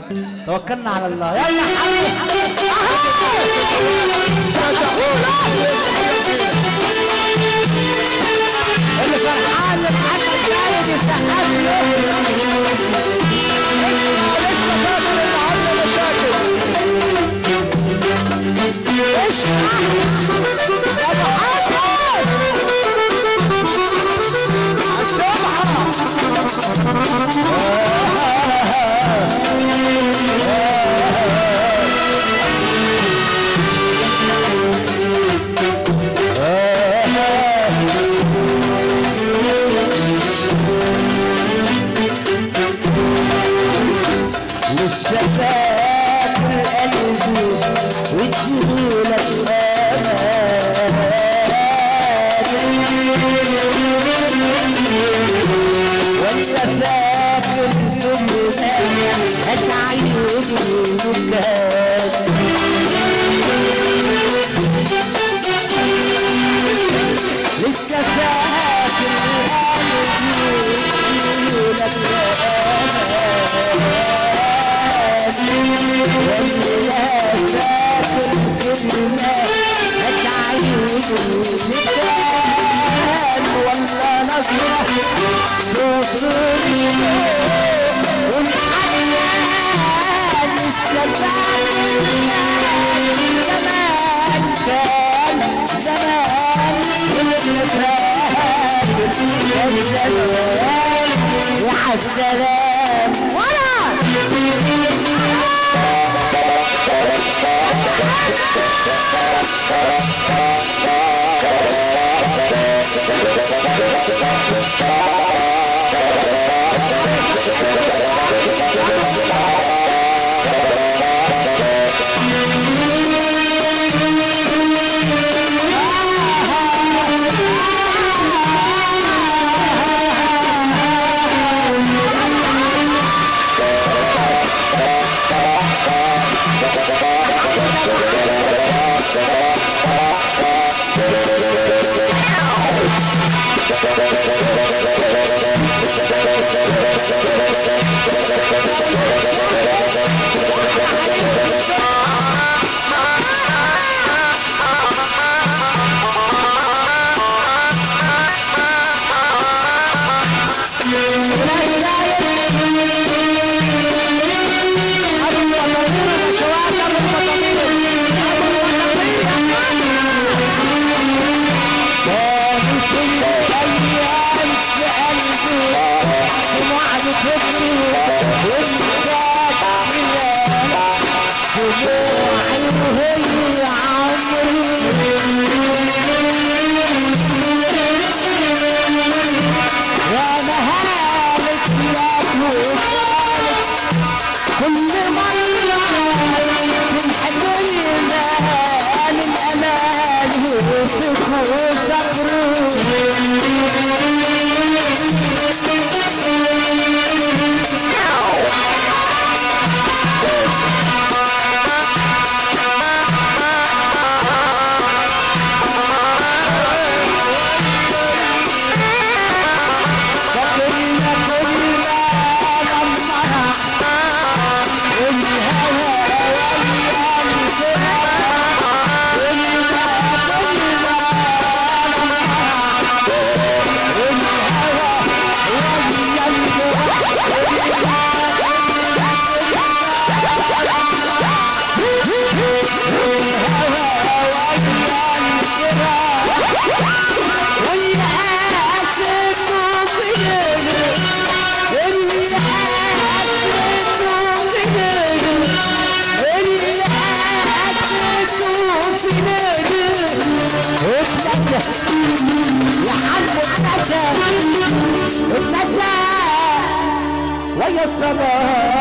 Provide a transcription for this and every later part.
توكلنا على الله يلا حبيبي اللي فرحان محمد خالد يسقف له لسه فاكر ان عندنا مشاكل اشرح يا محمد السبحه لسه فاكر قلبي واديهولك امان وانت فاكر كلنا هتعيش المكان لسه فاكر قلبي واديهولك سلام ولا كل مرة بنحب المال الأمان وفكر صبره فكرنا كلنا لما والهوى يا حد اتنسى اتنسى ويا الصباح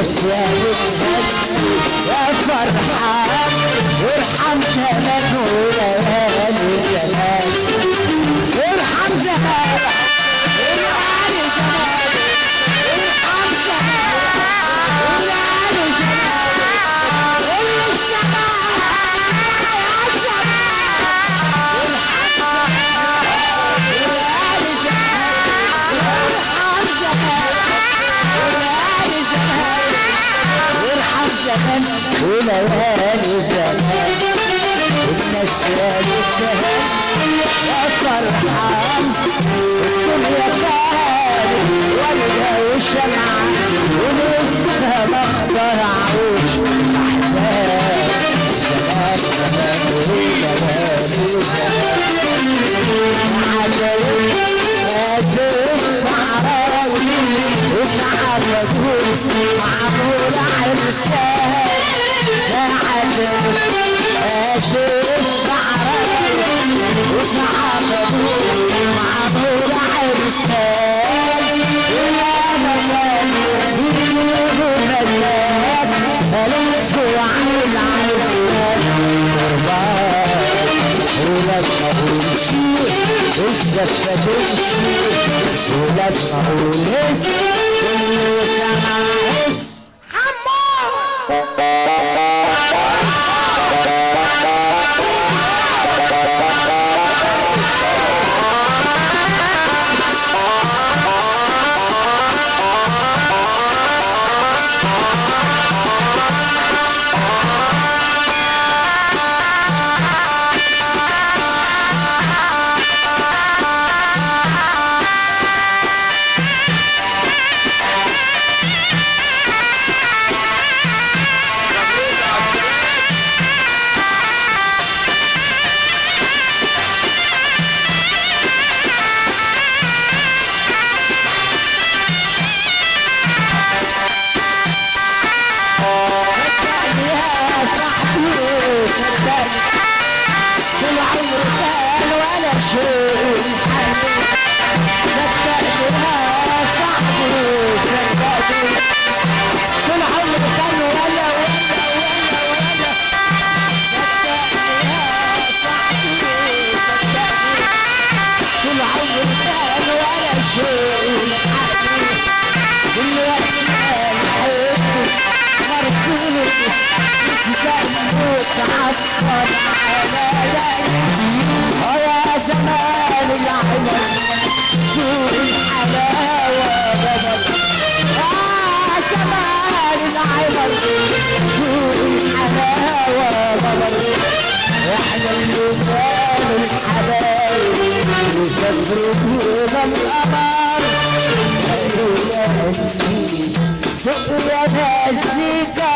الناس يا بتهني يا فرحان ارحم زمان وليالي زمان ارحم زمان وليالي زمان ارحم زمان وليالي زمان ولي الزمان ارحم زمان وليالي زمان الناس يا بالتهاني يا فرحان الدنيا كانت والدة وشمعة ولسه ما اخترعوش احزان زمان زمان وليالي زمان عجلت اسف عراوي وسعد وجود معمول عرسان ساعد اسف عراوي وسعد وجود معمول عرسان يا مكان يجيبوا مكان فلسوا عن العرسان قربان ولما اقول شيء الزفة تمشي ولما اقول هس كله سمع هس يا صاحبي صدقني طول عمري كان ولا شيء صدقني يا صاحبي صدقني طول عمري كان ولا ولا ولا ولا صدقني يا صاحبي صدقني طول عمري كان ولا شيء دلوقتي انا حبي مرسول جنبك عطر عليا يا زمان العمر سوق الحلاوة بدل يا زمان العمر سوق الحلاوة بدل احنا اللي كانوا الحبايب يسافروا بينا القمر خلونا نهني تقرا مزيكا